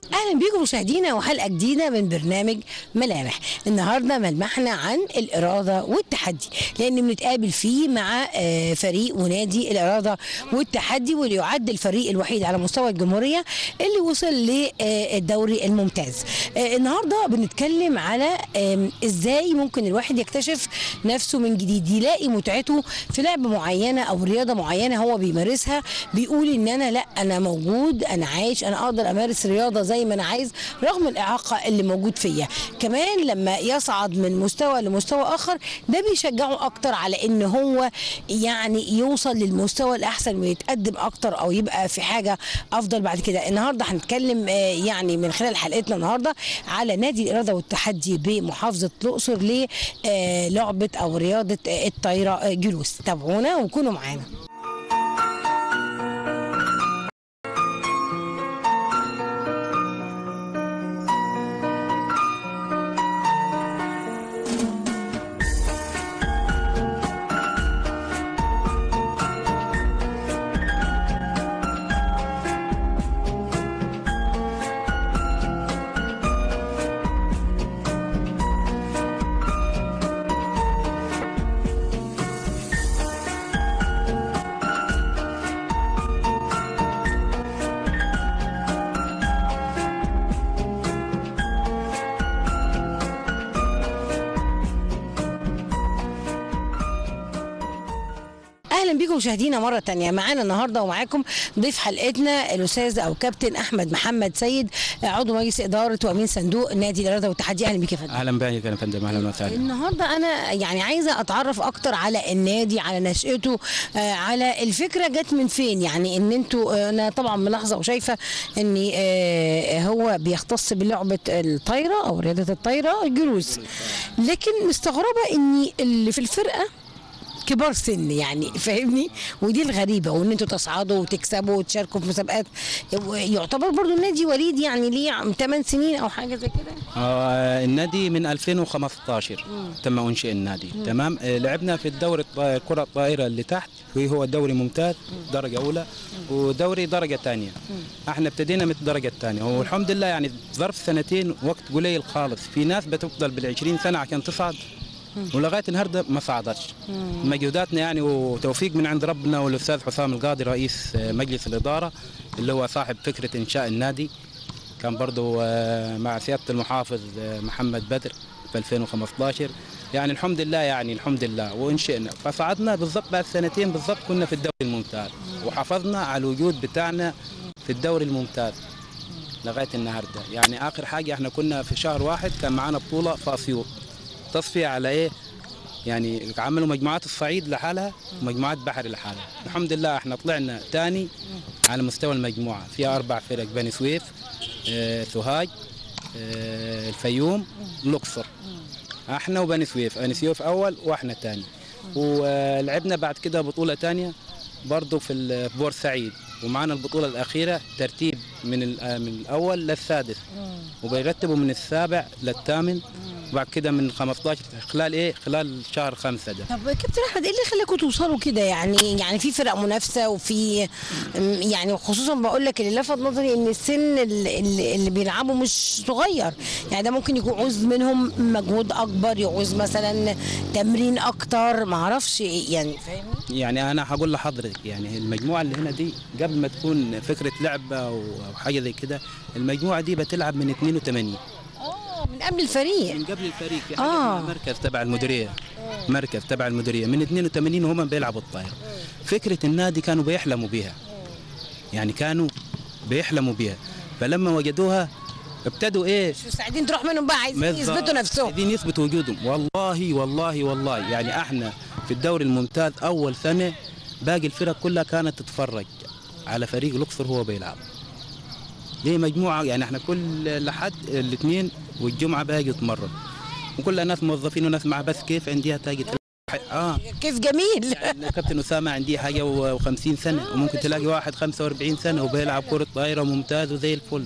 اهلا بيكم مشاهدينا وحلقه جديده من برنامج ملامح النهارده ملمحنا عن الاراده والتحدي لان بنتقابل فيه مع آه، فريق ونادي الاراده والتحدي واللي يعد الفريق الوحيد على مستوى الجمهوريه اللي وصل للدوري الممتاز آه، النهارده بنتكلم على آم، ازاي ممكن الواحد يكتشف نفسه من جديد يلاقي متعته في لعبه معينه او رياضه معينه هو بيمارسها بيقول ان انا لا انا موجود انا عايش انا اقدر امارس رياضه زي ما انا عايز رغم الاعاقه اللي موجود فيا كمان لما يصعد من مستوى لمستوى اخر ده بيشجعه اكتر على ان هو يعني يوصل للمستوى الاحسن ويتقدم اكتر او يبقى في حاجه افضل بعد كده النهارده هنتكلم آه، يعني من خلال حلقتنا النهارده على نادي الاراده والتحدي بمحافظه الاقصر للعبه او رياضه آه، الطايره آه، جلوس تابعونا وكونوا معانا اهلا بكم مشاهدينا مره تانية معانا النهارده ومعاكم ضيف حلقتنا الاستاذ او كابتن احمد محمد سيد عضو مجلس اداره وامين صندوق نادي الاراده والتحدي اهلا بيك يا فندم اهلا بك يا فندم اهلا وسهلا النهارده انا يعني عايزه اتعرف اكتر على النادي على نشأته آه على الفكره جت من فين يعني ان انتوا آه انا طبعا ملاحظه وشايفه ان آه هو بيختص بلعبه الطايره او رياضه الطايره الجلوس لكن مستغربه ان اللي في الفرقه كبار سن يعني فاهمني ودي الغريبه وان انتوا تصعدوا وتكسبوا وتشاركوا في مسابقات يعتبر برضو النادي وليد يعني ليه 8 سنين او حاجه زي كده آه النادي من 2015 تم انشاء النادي تمام آه لعبنا في الدوري الط- الكره الطائره اللي تحت وهو دوري ممتاز درجه اولى ودوري درجه ثانيه احنا ابتدينا من الدرجه الثانيه والحمد لله يعني ظرف سنتين وقت قليل خالص في ناس بتفضل بال20 سنه عشان تصعد ولغايه النهارده ما صعدتش مجهوداتنا يعني وتوفيق من عند ربنا والاستاذ حسام القاضي رئيس آه، مجلس الاداره اللي هو صاحب فكره انشاء النادي كان برضو آه، مع سياده المحافظ آه، محمد بدر في 2015 يعني الحمد لله يعني الحمد لله وانشئنا فصعدنا بالضبط بعد سنتين بالضبط كنا في الدوري الممتاز وحافظنا على الوجود بتاعنا في الدوري الممتاز لغايه النهارده يعني اخر حاجه احنا كنا في شهر واحد كان معانا بطوله في اسيوط تصفيه على ايه يعني عملوا مجموعات الصعيد لحالها ومجموعات بحر لحالها الحمد لله احنا طلعنا ثاني على مستوى المجموعه فيها اربع فرق بني سويف آه، سوهاج آه، الفيوم الاقصر احنا وبني سويف بني سويف اول واحنا ثاني ولعبنا بعد كده بطوله ثانيه برضه في ال- في بورسعيد ومعنا البطوله الاخيره ترتيب من ال- من الاول للسادس وبيرتبوا من السابع للثامن وبعد كده من 15 خلال ايه خلال شهر خمسة ده طب كابتن احمد ايه اللي خلاكم توصلوا كده يعني يعني في فرق منافسه وفي م- يعني خصوصا بقول لك اللي لفت نظري ان السن اللي, اللي اللي بيلعبوا مش صغير يعني ده ممكن يكون عوز منهم مجهود اكبر يعوز مثلا تمرين اكتر ما اعرفش إيه يعني فاهمني يعني انا هقول لحضرتك يعني المجموعه اللي هنا دي قبل ما تكون فكره لعبه او أو حاجه زي كده المجموعه دي بتلعب من 82 اه من قبل الفريق من قبل الفريق في حاجه آه. اسمها مركز تبع المديريه مركز تبع المديريه من 82 وهم بيلعبوا الطايره فكره النادي كانوا بيحلموا بيها يعني كانوا بيحلموا بيها فلما وجدوها ابتدوا ايه مش مستعدين تروح منهم بقى عايزين بالظبط. يثبتوا نفسهم عايزين يثبتوا وجودهم والله والله والله يعني احنا في الدوري الممتاز اول سنه باقي الفرق كلها كانت تتفرج على فريق الاقصر هو بيلعب ليه مجموعه يعني احنا كل لحد الاثنين والجمعه باقي يتمرن وكلها ناس موظفين وناس مع بس كيف عندها تلاقي اه كيف جميل يعني كابتن اسامه عندي حاجه و50 سنه وممكن تلاقي واحد 45 سنه وبيلعب كره طايره ممتاز وزي الفل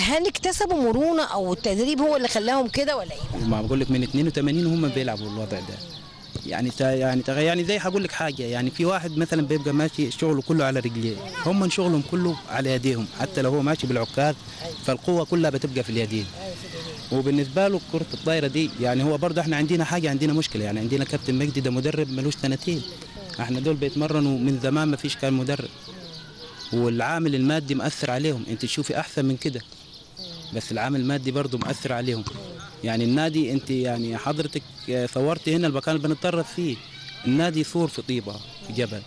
هل اكتسبوا مرونه او التدريب هو اللي خلاهم كده ولا ايه؟ ما بقول لك من 82 وهم بيلعبوا الوضع ده يعني تا يعني تا يعني زي هقول لك حاجه يعني في واحد مثلا بيبقى ماشي شغله كله على رجليه هم شغلهم كله على يديهم حتى لو هو ماشي بالعكاز فالقوه كلها بتبقى في اليدين وبالنسبه له كره الطايره دي يعني هو برضه احنا عندنا حاجه عندنا مشكله يعني عندنا كابتن مجدي ده مدرب ملوش سنتين احنا دول بيتمرنوا من زمان ما فيش كان مدرب والعامل المادي مأثر عليهم انت تشوفي احسن من كده بس العامل المادي برضه مأثر عليهم يعني النادي انت يعني حضرتك آه، صورتي هنا المكان اللي بنتدرب فيه النادي سور في طيبه في جبل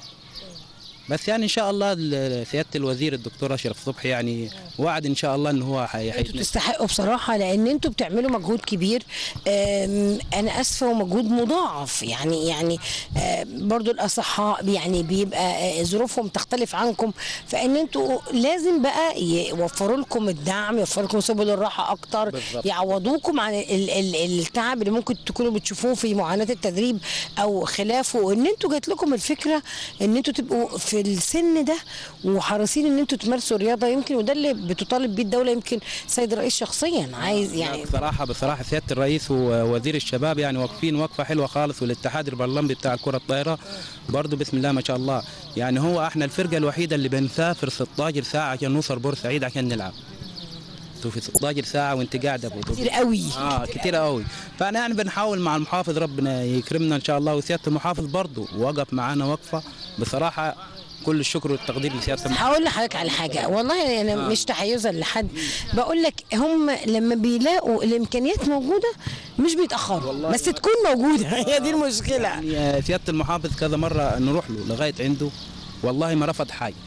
بس يعني ان شاء الله ال- سياده الوزير الدكتور اشرف صبحي يعني وعد ان شاء الله ان هو حي- انتوا حي- تستحقوا بصراحه لان انتوا بتعملوا مجهود كبير أم، انا اسفه ومجهود مضاعف يعني يعني أم، برضو الاصحاء يعني بيبقى أه، ظروفهم تختلف عنكم فان انتوا لازم بقى يوفروا لكم الدعم يوفروا لكم سبل الراحه اكتر بالظبط. يعوضوكم عن ال- ال- التعب اللي ممكن تكونوا بتشوفوه في معاناه التدريب او خلافه وان انتوا جات لكم الفكره ان انتوا تبقوا في السن ده وحريصين ان انتوا تمارسوا رياضه يمكن وده اللي بتطالب بيه الدوله يمكن سيد الرئيس شخصيا عايز يعني بصراحه بصراحه سياده الرئيس ووزير الشباب يعني واقفين وقفه حلوه خالص والاتحاد البرلمبي بتاع الكره الطايره برضه بسم الله ما شاء الله يعني هو احنا الفرقه الوحيده اللي بنسافر 16 ساعه عشان نوصل بورسعيد عشان نلعب شوفي 16 ساعه وانت قاعده بوضوء. كتير قوي اه كتير قوي فانا يعني بنحاول مع المحافظ ربنا يكرمنا ان شاء الله وسياده المحافظ برضه وقف معانا وقفه بصراحه كل الشكر والتقدير لسياده المحافظ هقول لحضرتك على حاجه والله انا مش تحيزا لحد بقول لك هم لما بيلاقوا الامكانيات موجوده مش بيتاخروا بس تكون موجوده هي دي المشكله يعني آه، سياده المحافظ كذا مره نروح له لغايه عنده والله ما رفض حاجه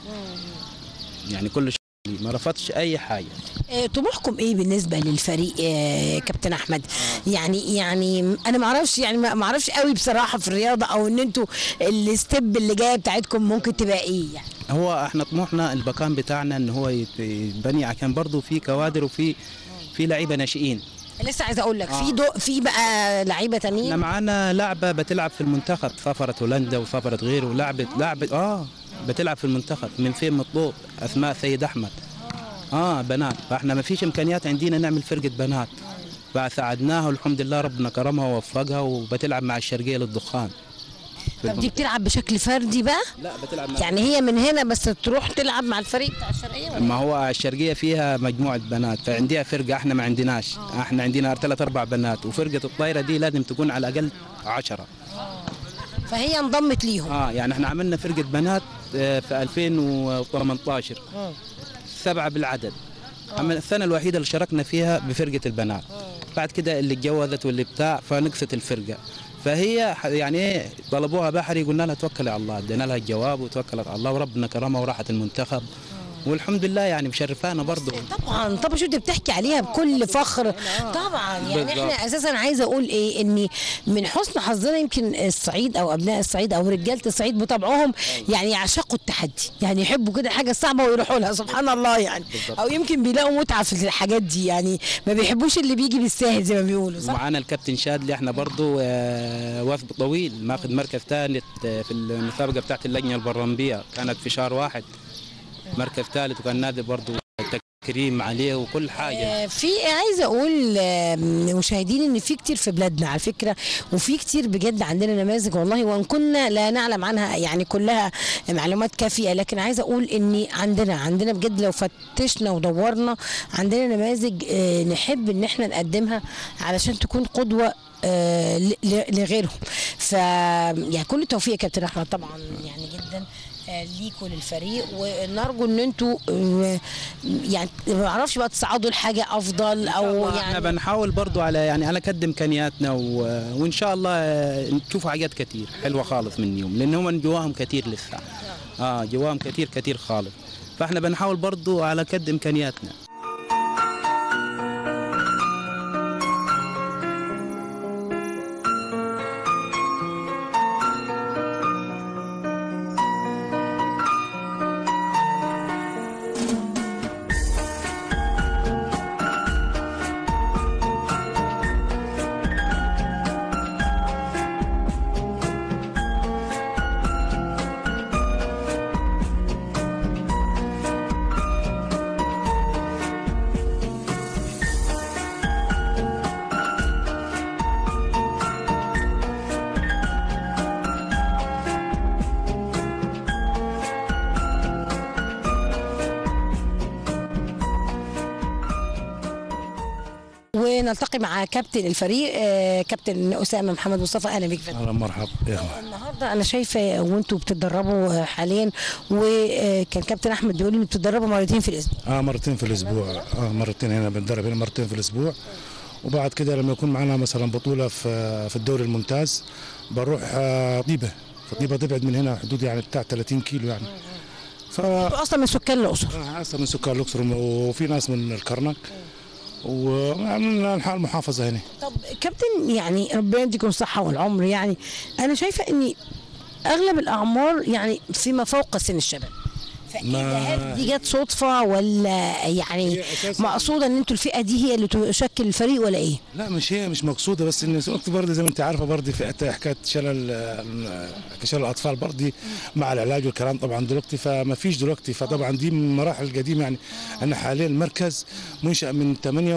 يعني كل شيء ما رفضش اي حاجه آه، طموحكم ايه بالنسبه للفريق آه، كابتن احمد يعني يعني انا ما اعرفش يعني ما ما اعرفش قوي بصراحه في الرياضه او ان انتوا الستيب اللي جايه بتاعتكم ممكن تبقى ايه يعني هو احنا طموحنا المكان بتاعنا ان هو يت- يتبني عشان برضه في كوادر وفي في لعيبه ناشئين لسه عايزه اقول لك في آه. دو في بقى لعيبه احنا تانيين معانا لعبه بتلعب في المنتخب سافرت هولندا وسافرت غيره ولعبت لعبه اه بتلعب في المنتخب من فين مطلوب اسماء سيد احمد اه بنات فاحنا ما فيش امكانيات عندنا نعمل فرقه بنات فساعدناها والحمد لله ربنا كرمها ووفقها وبتلعب مع الشرقيه للدخان في طب دي بتلعب بشكل فردي بقى لا بتلعب مع يعني هي من هنا بس تروح تلعب مع الفريق بتاع الشرقيه ولا ما هو الشرقيه فيها مجموعه بنات فعندها فرقه احنا ما عندناش احنا عندنا ثلاث اربع بنات وفرقه الطايره دي لازم تكون على الاقل عشرة فهي انضمت ليهم اه يعني احنا عملنا فرقه بنات آه، في 2018 سبعه بالعدد أما السنه الوحيده اللي شاركنا فيها بفرقه البنات بعد كده اللي اتجوزت واللي بتاع فنقصت الفرقه فهي ح- يعني ايه طلبوها بحري قلنا لها توكلي على الله ادينا لها الجواب وتوكلت على الله وربنا كرمها وراحت المنتخب والحمد لله يعني مشرفانا برضه طبعا طبعا شو انت بتحكي عليها بكل فخر طبعا يعني بالظبط. احنا اساسا عايزه اقول ايه ان من حسن حظنا يمكن الصعيد او ابناء الصعيد او رجاله الصعيد بطبعهم يعني يعشقوا التحدي يعني يحبوا كده حاجه صعبه ويروحوا لها سبحان الله يعني بالظبط. او يمكن بيلاقوا متعه في الحاجات دي يعني ما بيحبوش اللي بيجي بالساهل زي ما بيقولوا صح ومعانا الكابتن شادلي احنا برضه آه، وثب طويل ماخذ مركز ثالث آه، في المسابقه بتاعت اللجنه البرلمبيه كانت في شهر واحد مركز ثالث وكان نادي برضه تكريم عليه وكل حاجه آه، في عايزه اقول آه، مشاهدين ان في كتير في بلادنا على فكره وفي كتير بجد عندنا نماذج والله وان كنا لا نعلم عنها يعني كلها معلومات كافيه لكن عايزه اقول ان عندنا عندنا بجد لو فتشنا ودورنا عندنا نماذج آه، نحب ان احنا نقدمها علشان تكون قدوه آه، ل- ل- لغيرهم ف يعني كل التوفيق يا كابتن احمد طبعا يعني جدا آه، ليكوا للفريق ونرجو ان انتوا آه، يعني ما اعرفش بقى تصعدوا لحاجه افضل او احنا يعني بنحاول برضو على يعني على قد امكانياتنا و... وان شاء الله نشوف حاجات كتير حلوه خالص منهم لان هم جواهم كتير لسه اه جواهم كتير كتير خالص فاحنا بنحاول برضو على قد امكانياتنا ونلتقي مع كابتن الفريق آه، كابتن اسامه محمد مصطفى اهلا بيك فندم. اهلا مرحبا يا النهارده انا شايفه وانتوا بتتدربوا حاليا وكان كابتن احمد بيقول لي بتتدربوا مرتين في الاسبوع اه مرتين في الاسبوع اه مرتين هنا بنتدرب هنا مرتين في الاسبوع وبعد كده لما يكون معنا مثلا بطوله في في الدوري الممتاز بنروح آه طيبه فطيبه تبعد من هنا حدود يعني بتاع 30 كيلو يعني ف انتوا اصلا من سكان الاقصر أنا اصلا من سكان الاقصر وفي ناس من الكرنك ومن انحاء المحافظه هنا طب كابتن يعني ربنا يديكم الصحه والعمر يعني انا شايفه ان اغلب الاعمار يعني فيما فوق سن الشباب فايه ما- ده؟ هل دي جت صدفه ولا يعني هي أساساً- مقصوده ان انتوا الفئه دي هي اللي تشكل الفريق ولا ايه؟ لا مش هي مش مقصوده بس ان وقت برضه زي ما انت عارفه برضه في حكايه شلل آه، شلل الاطفال برضه مع العلاج والكلام طبعا دلوقتي فما فيش دلوقتي فطبعا دي من المراحل القديمه يعني انا حاليا المركز منشا من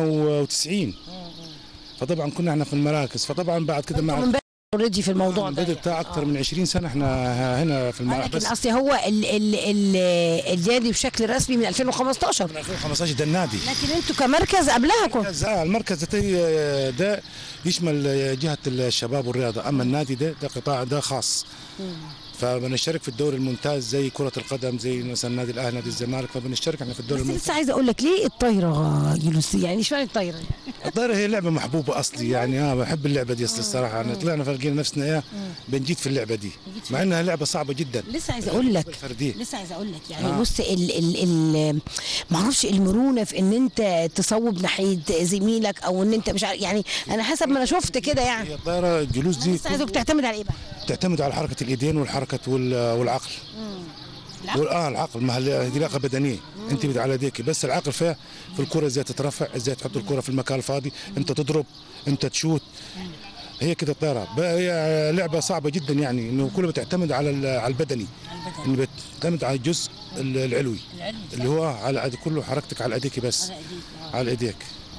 98 فطبعا كنا احنا في المراكز فطبعا بعد كده مع من بدري اوريدي في الموضوع من ده بدء بتاع اكثر من 20 سنه احنا هنا في المراكز لكن بس اصل هو ال ال ال النادي بشكل رسمي من 2015 من 2015 ده النادي لكن انتوا كمركز قبلها كنتوا المركز آه، المركز ده, ده يشمل جهه الشباب والرياضه اما النادي ده ده قطاع ده خاص فبنشترك في الدوري الممتاز زي كره القدم زي مثلا نادي الاهلي نادي الزمالك فبنشترك احنا في الدوري بس الممتاز لسه عايزه اقول لك ليه الطايره يونس يعني اشمعنى الطايره؟ الطايره هي لعبه محبوبه اصلي يعني اه بحب اللعبه دي اصلي الصراحه يعني طلعنا فلقينا نفسنا ايه بنجيد في اللعبه دي مع انها لعبه صعبه جدا لسه عايزه اقول لك الفرديه لسه عايزه اقول لك يعني آه. بص ال ال ال ما اعرفش المرونه في ان انت تصوب ناحيه زميلك او ان انت مش عارف يعني انا حسب ما انا شفت كده يعني هي الطايره الجلوس دي لسه عايزك تعتمد على ايه بقى؟ تعتمد على حركه الايدين والحركه وال- والعقل العقل؟ وال- اه العقل ما هي دي لياقه بدنيه انت بدي على يديك بس العقل فيها في الكره ازاي تترفع ازاي تحط الكره في المكان الفاضي امتى تضرب امتى تشوت هي كده الطياره بقى هي لعبه صعبه جدا يعني انه كلها بتعتمد على ال- على البدني اللي بتعتمد على الجزء ال- العلوي اللي هو على كله حركتك على ايديك بس على ايديك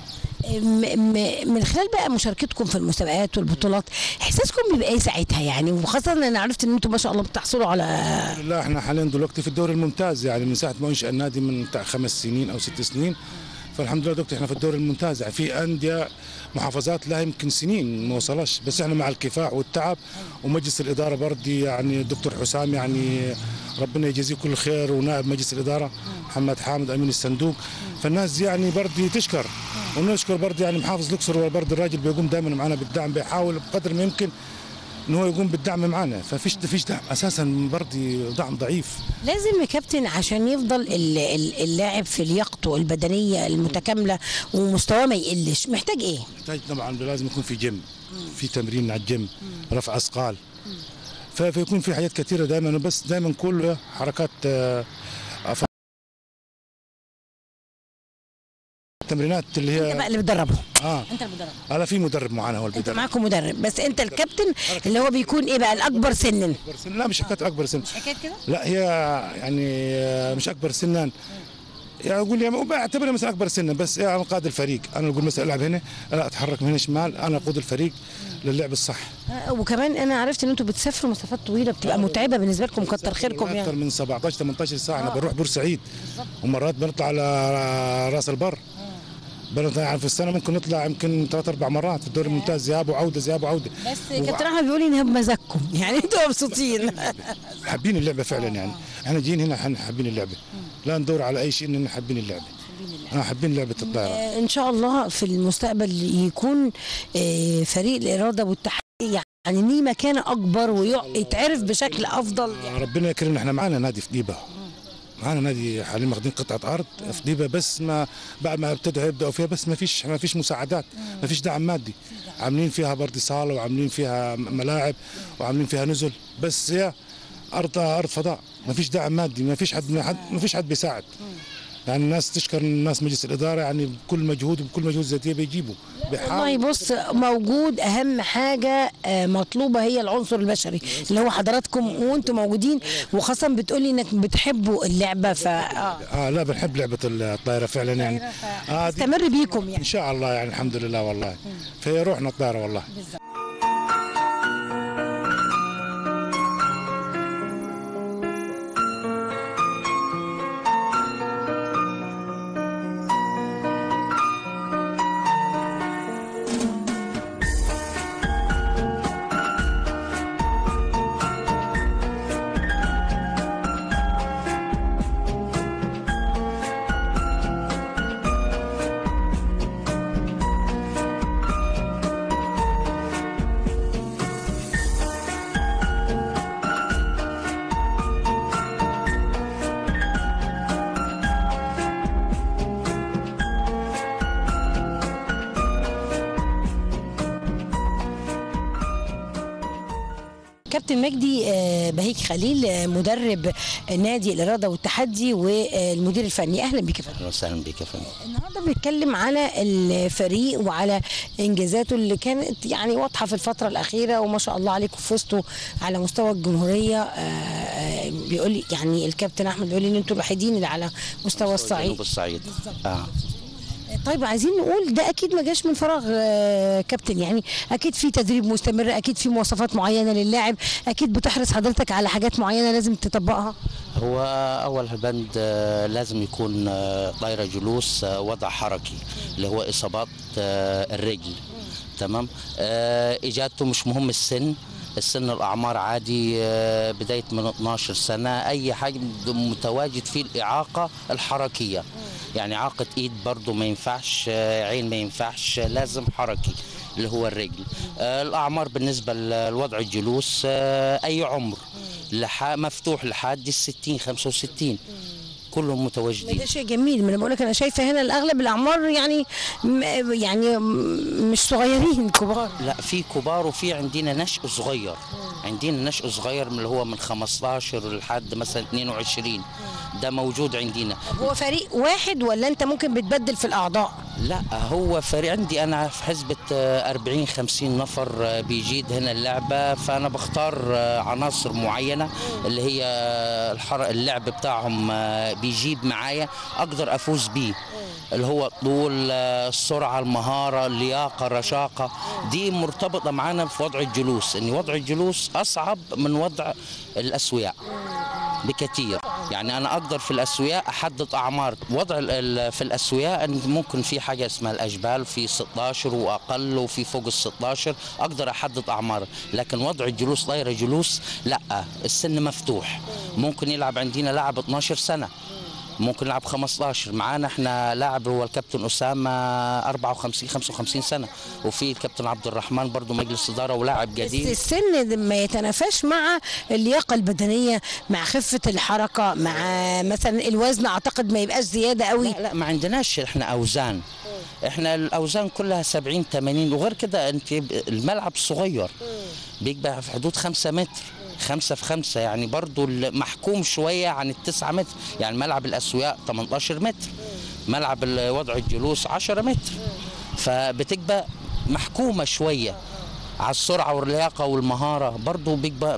م- م- من خلال بقى مشاركتكم في المسابقات والبطولات احساسكم بيبقى ايه ساعتها يعني وخاصه ان انا عرفت ان انتم ما شاء الله بتحصلوا على لا احنا حاليا دلوقتي في الدوري الممتاز يعني من ساعه ما انشا النادي من بتاع خمس سنين او ست سنين فالحمد لله دلوقتي احنا في الدوري الممتاز يعني في انديه محافظات لها يمكن سنين ما وصلش بس احنا مع الكفاح والتعب ومجلس الاداره برضه يعني الدكتور حسام يعني ربنا يجزيه كل خير ونائب مجلس الاداره محمد حامد امين الصندوق فالناس يعني برضه تشكر ونشكر برضه يعني محافظ الاقصر برضه الراجل بيقوم دائما معنا بالدعم بيحاول بقدر ما يمكن ان هو يقوم بالدعم معنا ففيش فيش دعم اساسا برضه دعم ضعيف لازم يا كابتن عشان يفضل ال- ال- اللاعب في لياقته البدنيه المتكامله ومستواه ما يقلش محتاج ايه؟ يحتاج طبعا لازم يكون في جيم في تمرين على الجيم رفع اثقال ف- فيكون في حاجات كثيره دائما بس دائما كل حركات آه، أف- التمرينات اللي انت بقى هي اللي بتدربه اه انت اللي بتدربه هذا في مدرب معنا هو اللي انت بيدرب معاكم مدرب بس انت الكابتن اللي هو بيكون ايه بقى الاكبر سنا أكبر سن لا مش حكايه اكبر سن حكايه كده؟ لا هي يعني آه، مش اكبر سنا يعني اقول لي بعتبرها مثلا اكبر سنا بس يعني انا قائد الفريق انا اقول مثلا العب هنا لا اتحرك من هنا شمال انا اقود الفريق للعب الصح آه، وكمان انا عرفت ان انتوا بتسافروا مسافات طويله بتبقى متعبه بالنسبه لكم كتر خيركم اكثر يعني من 17 18 ساعه احنا بنروح بورسعيد ومرات بنطلع على راس البر بنطلع يعني في السنه ممكن نطلع يمكن ثلاث اربع مرات في الدوري الممتاز ذهاب وعوده ذهاب وعوده بس كابتن احمد بيقول لي انها بمزاجكم يعني انتوا مبسوطين حابين اللعبه فعلا يعني احنا جايين هنا احنا حابين اللعبه لا ندور على اي شيء اننا حابين اللعبه اه حابين لعبه الطائره آه، ان شاء الله في المستقبل يكون آه، فريق الاراده والتحدي يعني ليه مكانه اكبر ويتعرف بشكل افضل آه، ربنا يكرمنا احنا معانا نادي في ديبه معانا نادي حاليا واخدين قطعه ارض في ديبه بس ما بعد ما ابتدوا يبداوا فيها بس ما فيش ما فيش مساعدات ما فيش دعم مادي عاملين فيها برضه صاله وعاملين فيها م- ملاعب وعاملين فيها نزل بس هي ارض ارض فضاء ما فيش دعم مادي ما فيش حد ما فيش حد بيساعد يعني الناس تشكر الناس مجلس الاداره يعني بكل مجهود وبكل مجهود ذاتيه بيجيبوا والله بص موجود اهم حاجه آه، مطلوبه هي العنصر البشري اللي هو حضراتكم وانتم موجودين وخاصه بتقولي انك بتحبوا اللعبه ف آه، اه لا بنحب لعبه الطائره فعلا يعني اه دي استمر بيكم ان يعني شاء الله يعني الحمد لله والله فهي روحنا الطائره والله كابتن مجدي آه، بهيك خليل آه، مدرب نادي الاراده والتحدي والمدير الفني اهلا بك يا فندم اهلا وسهلا بك يا فندم النهارده بنتكلم على الفريق وعلى انجازاته اللي كانت يعني واضحه في الفتره الاخيره وما شاء الله عليكم فزتوا على مستوى الجمهوريه آه، آه، بيقول لي يعني الكابتن احمد بيقول لي ان انتوا الوحيدين اللي على مستوى الصعيد جنوب الصعيد اه طيب عايزين نقول ده اكيد ما جاش من فراغ آه، كابتن يعني اكيد في تدريب مستمر اكيد في مواصفات معينه للاعب اكيد بتحرص حضرتك على حاجات معينه لازم تطبقها هو اول بند آه، لازم يكون آه، طايره جلوس آه، وضع حركي اللي هو اصابات آه، الرجل تمام آه، اجابته مش مهم السن السن الاعمار عادي آه، بدايه من 12 سنه اي حاجه متواجد فيه الاعاقه الحركيه يعني اعاقه ايد برضو ما ينفعش آه، عين ما ينفعش آه، لازم حركي اللي هو الرجل آه، الاعمار بالنسبه لوضع الجلوس آه، اي عمر لح... مفتوح لحد ال 60 65 كلهم متواجدين ده شيء جميل ما انا بقول لك انا شايفه هنا الاغلب الاعمار يعني م- يعني م- مش صغيرين كبار لا في كبار وفي عندنا نشء صغير عندنا نشء صغير من اللي هو من 15 لحد مثلا 22 ده موجود عندنا هو فريق واحد ولا انت ممكن بتبدل في الاعضاء لا هو فريق عندي انا في حسبة آه، 40 50 نفر آه، بيجيد هنا اللعبة فانا بختار آه، عناصر معينة اللي هي آه، الحر- اللعب بتاعهم آه، بيجيب معايا اقدر افوز بيه اللي هو الطول آه، السرعة المهارة اللياقة الرشاقة دي مرتبطة معانا في وضع الجلوس ان وضع الجلوس اصعب من وضع الاسوياء بكثير يعني انا اقدر في الاسوياء احدد اعمار وضع ال- ال- في الاسوياء إن ممكن في حاجه اسمها الاجبال في 16 واقل وفي فوق ال 16 اقدر احدد اعمار لكن وضع الجلوس طايره جلوس لا السن مفتوح ممكن يلعب عندنا لاعب 12 سنه ممكن يلعب 15 معانا احنا لاعب هو الكابتن اسامه 54 55 سنه وفي الكابتن عبد الرحمن برضه مجلس اداره ولاعب بس قديم السن ده ما يتنافاش مع اللياقه البدنيه مع خفه الحركه مع مثلا الوزن اعتقد ما يبقاش زياده قوي لا لا ما عندناش احنا اوزان احنا الاوزان كلها 70 80 وغير كده انت ب- الملعب صغير بيبقى في حدود 5 متر خمسة في خمسة يعني برضو محكوم شوية عن التسعة متر يعني ملعب الأسوياء 18 متر ملعب ال- وضع الجلوس 10 متر فبتبقى محكومة شوية على السرعة واللياقة والمهارة برضو بيبقى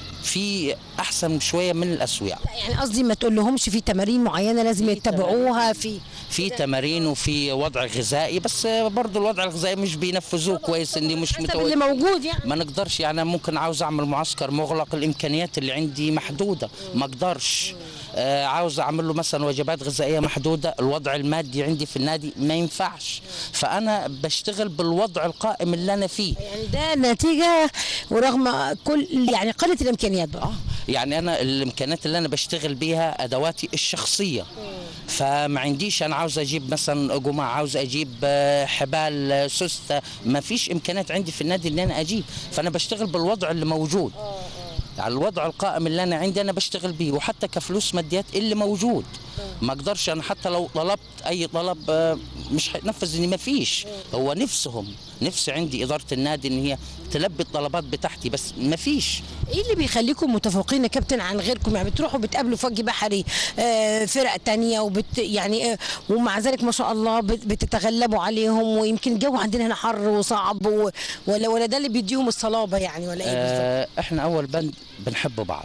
في أحسن شوية من الأسوياء يعني قصدي ما تقول لهمش في تمارين معينه لازم يتبعوها في في تمارين وفي وضع غذائي بس برضه الوضع الغذائي مش بينفذوه كويس اني مش حسب اللي متواجد موجود يعني ما نقدرش يعني أنا ممكن عاوز اعمل معسكر مغلق الامكانيات اللي عندي محدوده ما اقدرش آه عاوز اعمل له مثلا وجبات غذائيه محدوده الوضع المادي عندي في النادي ما ينفعش فانا بشتغل بالوضع القائم اللي انا فيه يعني ده نتيجه ورغم كل يعني قله الامكانيات بقى يعني انا الامكانيات اللي انا بشتغل بيها ادواتي الشخصيه فما عنديش انا عاوز اجيب مثلا قماع عاوز اجيب آه، حبال آه، سوسته ما فيش امكانيات عندي في النادي اللي انا اجيب فانا بشتغل بالوضع اللي موجود يعني الوضع القائم اللي انا عندي انا بشتغل بيه وحتى كفلوس ماديات اللي موجود ما اقدرش انا حتى لو طلبت اي طلب آه، مش هيتنفذ اني ما فيش هو نفسهم نفس عندي اداره النادي ان هي تلبي الطلبات بتاعتي بس ما فيش ايه اللي بيخليكم متفوقين يا كابتن عن غيركم يعني بتروحوا بتقابلوا فوج بحري آه، فرق تانية وبت يعني آه، ومع ذلك ما شاء الله بت- بتتغلبوا عليهم ويمكن الجو عندنا هنا حر وصعب و- ولا ولا ده اللي بيديهم الصلابه يعني ولا ايه بالظبط؟ آه، احنا اول بند بنحب بعض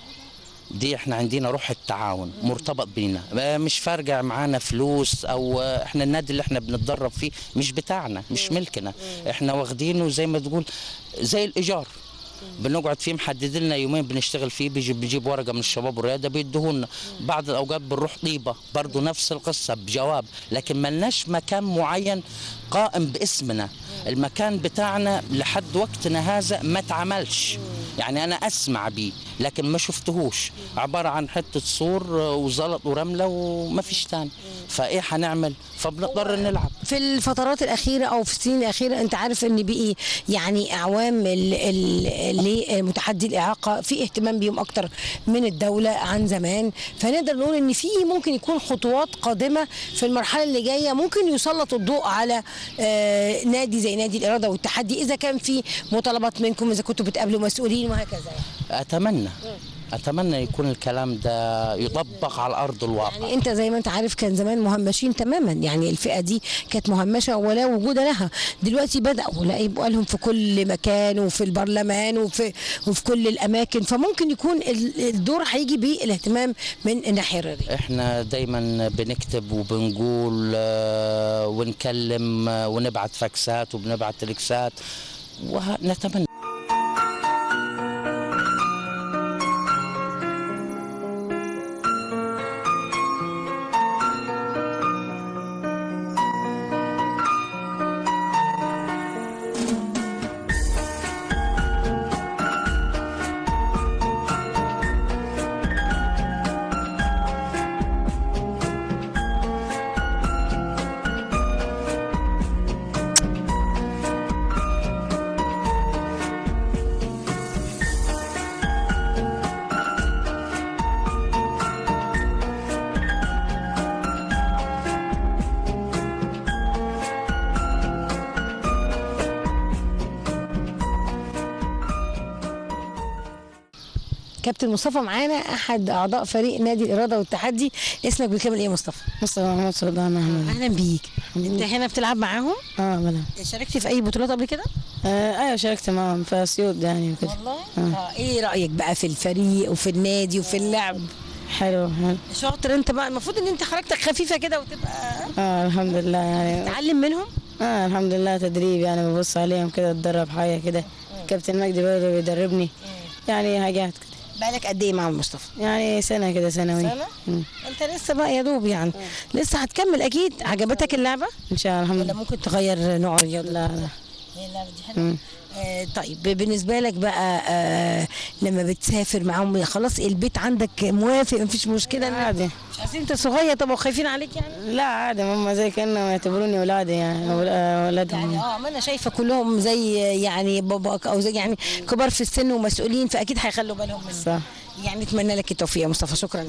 دي احنا عندنا روح التعاون مرتبط بينا آه، مش فارقه معانا فلوس او آه، احنا النادي اللي احنا بنتدرب فيه مش بتاعنا مش ملكنا احنا واخدينه زي ما تقول زي الايجار بنقعد فيه محدد لنا يومين بنشتغل فيه بيجي بنجيب ورقه من الشباب والرياضه بيدوهولنا بعض الاوقات بنروح طيبه برضه نفس القصه بجواب لكن ملناش مكان معين قائم باسمنا المكان بتاعنا لحد وقتنا هذا ما اتعملش يعني انا اسمع بيه لكن ما شفتهوش عباره عن حته سور وزلط ورمله وما فيش تاني فايه هنعمل فبنضطر نلعب في الفترات الاخيره او في السنين الاخيره انت عارف ان بقي يعني اعوام ال- ال- لمتحدي الاعاقه في اهتمام بيهم اكتر من الدوله عن زمان فنقدر نقول ان في ممكن يكون خطوات قادمه في المرحله اللي جايه ممكن يسلط الضوء على آه، نادي زي نادي الاراده والتحدي اذا كان في مطالبات منكم اذا كنتوا بتقابلوا مسؤولين وهكذا يعني. اتمنى اتمنى يكون الكلام ده يطبق على ارض الواقع يعني انت زي ما انت عارف كان زمان مهمشين تماما يعني الفئه دي كانت مهمشه ولا وجود لها دلوقتي بداوا لا يبقوا لهم في كل مكان وفي البرلمان وفي وفي كل الاماكن فممكن يكون ال- الدور هيجي بالاهتمام من الناحيه الرياضيه احنا دايما بنكتب وبنقول آه، ونكلم آه، ونبعت فاكسات وبنبعت تليكسات ونتمنى كابتن مصطفى معانا احد اعضاء فريق نادي الاراده والتحدي اسمك بالكامل ايه يا مصطفى مصطفى محمد سلطان احمد اهلا بيك انت هنا بتلعب معاهم اه بلا شاركتي في اي بطولات قبل كده آه ايوه شاركت معاهم في اسيوط يعني وكده والله اه ايه رايك بقى في الفريق وفي النادي وفي اللعب حلو حلو شاطر انت بقى المفروض ان انت حركتك خفيفه كده وتبقى اه الحمد لله يعني تعلم منهم اه الحمد لله تدريب يعني ببص عليهم كده اتدرب حاجه كده كابتن مجدي برضه بيدربني يعني حاجات كده بقالك قد ايه مع مصطفى يعني سنه كده سنوي سنة؟ مم. انت لسه بقى يا دوب يعني لسه هتكمل اكيد عجبتك اللعبه ان شاء الله الحمد ولا لله ممكن تغير نوع الرياضه لا لا هي اللعبه دي حلوه آه طيب بالنسبه لك بقى آه لما بتسافر معاهم خلاص البيت عندك موافق مفيش مشكله إن- عادي مش عارفين انت صغير طب وخايفين عليك يعني لا عادي هم زي كانهم يعتبروني اولادي يعني أول- آه، اولادهم يعني اه ما انا شايفه كلهم زي يعني باباك او زي يعني كبار في السن ومسؤولين فاكيد هيخلوا بالهم منك صح يعني اتمنى لك التوفيق يا مصطفى شكرا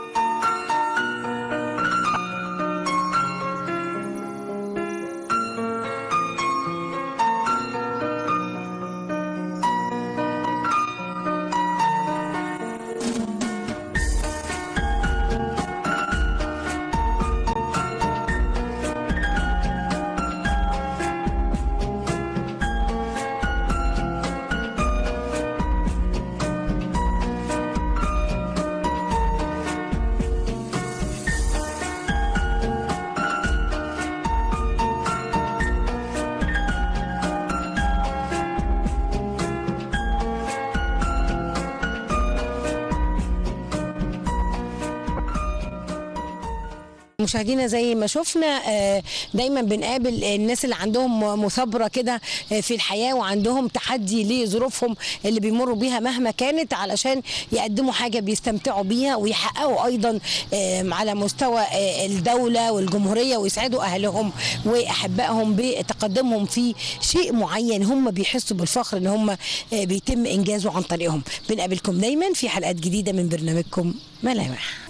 مشاهدينا زي ما شفنا آه، دايما بنقابل الناس اللي عندهم مثابره كده آه، في الحياه وعندهم تحدي لظروفهم اللي بيمروا بيها مهما كانت علشان يقدموا حاجه بيستمتعوا بيها ويحققوا ايضا آه، على مستوى آه، الدوله والجمهوريه ويسعدوا اهلهم واحبائهم بتقدمهم في شيء معين هم بيحسوا بالفخر ان هم آه، بيتم انجازه عن طريقهم بنقابلكم دايما في حلقات جديده من برنامجكم ملامح